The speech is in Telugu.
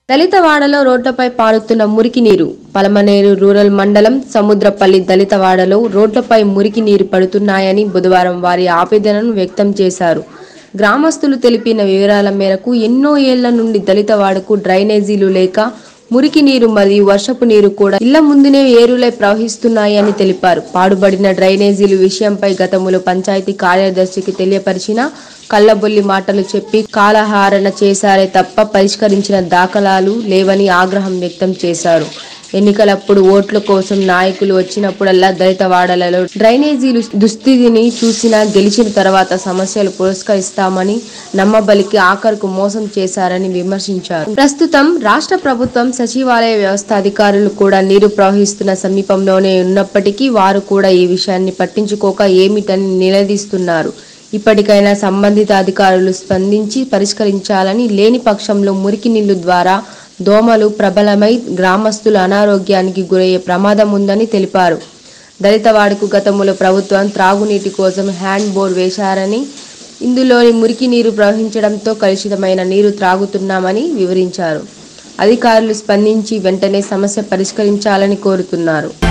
దళితవాడలో రోడ్లపై పారుతున్న మురికి నీరు పలమనేరు రూరల్ మండలం సముద్రపల్లి దళితవాడలో రోడ్లపై మురికి నీరు పడుతున్నాయని బుధవారం వారి ఆవేదనను వ్యక్తం చేశారు గ్రామస్తులు తెలిపిన వివరాల మేరకు ఎన్నో ఏళ్ల నుండి దళితవాడకు డ్రైనేజీలు లేక మురికి నీరు మరియు వర్షపు నీరు కూడా ఇళ్ల ముందునే ఏరులై ప్రవహిస్తున్నాయని తెలిపారు పాడుబడిన డ్రైనేజీలు విషయంపై గతంలో పంచాయతీ కార్యదర్శికి తెలియపరిచిన కళ్ళబొల్లి మాటలు చెప్పి కాలహారణ చేశారే తప్ప పరిష్కరించిన దాఖలాలు లేవని ఆగ్రహం వ్యక్తం చేశారు ఎన్నికలప్పుడు ఓట్ల కోసం నాయకులు వచ్చినప్పుడల్లా దళిత వాడలలో డ్రైనేజీలు దుస్థితిని చూసినా గెలిచిన తర్వాత సమస్యలు పురస్కరిస్తామని నమ్మబలికి ఆఖరుకు మోసం చేశారని విమర్శించారు ప్రస్తుతం రాష్ట్ర ప్రభుత్వం సచివాలయ వ్యవస్థ అధికారులు కూడా నీరు ప్రవహిస్తున్న సమీపంలోనే ఉన్నప్పటికీ వారు కూడా ఈ విషయాన్ని పట్టించుకోక ఏమిటని నిలదీస్తున్నారు ఇప్పటికైనా సంబంధిత అధికారులు స్పందించి పరిష్కరించాలని లేని పక్షంలో మురికి నీళ్లు ద్వారా దోమలు ప్రబలమై గ్రామస్తులు అనారోగ్యానికి గురయ్యే ప్రమాదం ఉందని తెలిపారు దళితవాడకు గతంలో ప్రభుత్వం త్రాగునీటి కోసం హ్యాండ్ బోర్ వేశారని ఇందులోని మురికి నీరు ప్రవహించడంతో కలుషితమైన నీరు త్రాగుతున్నామని వివరించారు అధికారులు స్పందించి వెంటనే సమస్య పరిష్కరించాలని కోరుతున్నారు